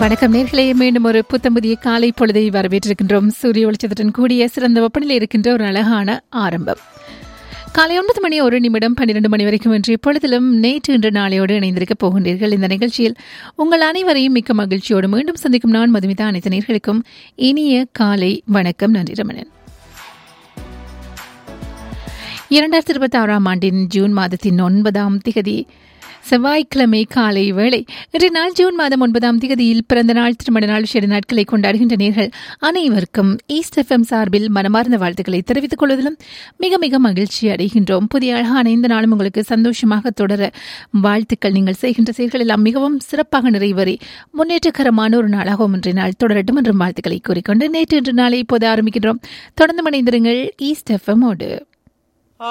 வணக்கம் நேர்களே மீண்டும் ஒரு புத்தம்புதிய காலை பொழுதை வரவேற்றிருக்கின்றோம் சூரிய வெளிச்சத்துடன் கூடிய சிறந்த வெப்பநிலை இருக்கின்ற ஒரு அழகான ஆரம்பம் காலை ஒன்பது மணி ஒரு நிமிடம் பன்னிரண்டு மணி வரைக்கும் இன்று இப்பொழுதிலும் நேற்று இன்று நாளையோடு இணைந்திருக்க போகின்றீர்கள் இந்த நிகழ்ச்சியில் உங்கள் அனைவரையும் மிக்க மகிழ்ச்சியோடு மீண்டும் சந்திக்கும் நான் மதுமிதா அனைத்து நேர்களுக்கும் இனிய காலை வணக்கம் நன்றி ரமணன் இரண்டாயிரத்தி இருபத்தி ஆறாம் ஆண்டின் ஜூன் மாதத்தின் ஒன்பதாம் திகதி செவ்வாய்க்கிழமை காலை வேளை இன்றைய நாள் ஜூன் மாதம் ஒன்பதாம் திகதியில் பிறந்த நாள் திருமண நாள் விசேட நாட்களை கொண்டாடுகின்ற நேர்கள் அனைவருக்கும் ஈஸ்ட் எஃப்எம் சார்பில் மனமார்ந்த வாழ்த்துக்களை தெரிவித்துக் கொள்வதிலும் மிக மிக மகிழ்ச்சி அடைகின்றோம் புதிய அழகான இந்த நாளும் உங்களுக்கு சந்தோஷமாக தொடர வாழ்த்துக்கள் நீங்கள் செய்கின்ற செயல்கள் எல்லாம் மிகவும் சிறப்பாக நிறைவேறி முன்னேற்றகரமான ஒரு நாளாகவும் இன்றைய நாள் தொடரட்டும் என்றும் வாழ்த்துக்களை கூறிக்கொண்டு நேற்று இன்று நாளை இப்போது ஆரம்பிக்கின்றோம் தொடர்ந்து இணைந்திருங்கள் ஈஸ்ட் எஃப்எம்மோடு